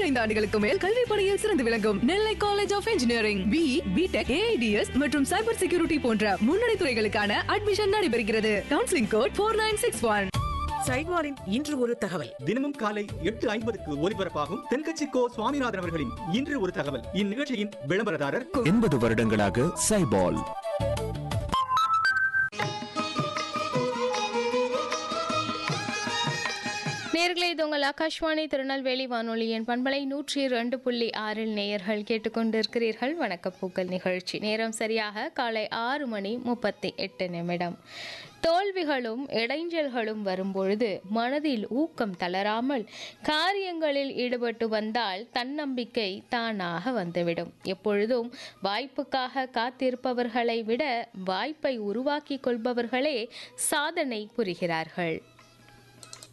பதினைந்து ஆண்டுகளுக்கு மேல் கல்வி பணியில் சிறந்து விளங்கும் Nellai college of engineering B BTech AI DS மற்றும் சைபர் செக்யூரிட்டி போன்ற முன்னணி துறைகளுக்கான அட்மிஷன் நடைபெறுகிறது counselling code four nine six one சைட்வாரின் இன்று ஒரு தகவல் தினமும் காலை எட்டு ஐம்பதுக்கு ஒலிபரப்பாகும் தென்கட்சி கோ சுவாமிநாதன் அவர்களின் இன்று ஒரு தகவல் இந்நிகழ்ச்சியின் விளம்பரதாரர் எண்பது வருடங்களாக சைபால் நேர்களே இது உங்கள் ஆகாஷ்வாணி திருநெல்வேலி வானொலியின் பண்பலை நூற்றி இரண்டு புள்ளி ஆறில் நேயர்கள் கேட்டுக்கொண்டிருக்கிறீர்கள் வணக்கப்பூக்கள் நிகழ்ச்சி நேரம் சரியாக காலை ஆறு மணி முப்பத்தி எட்டு நிமிடம் தோல்விகளும் இடைஞ்சல்களும் வரும்பொழுது மனதில் ஊக்கம் தளராமல் காரியங்களில் ஈடுபட்டு வந்தால் தன்னம்பிக்கை தானாக வந்துவிடும் எப்பொழுதும் வாய்ப்புக்காக காத்திருப்பவர்களை விட வாய்ப்பை உருவாக்கி கொள்பவர்களே சாதனை புரிகிறார்கள்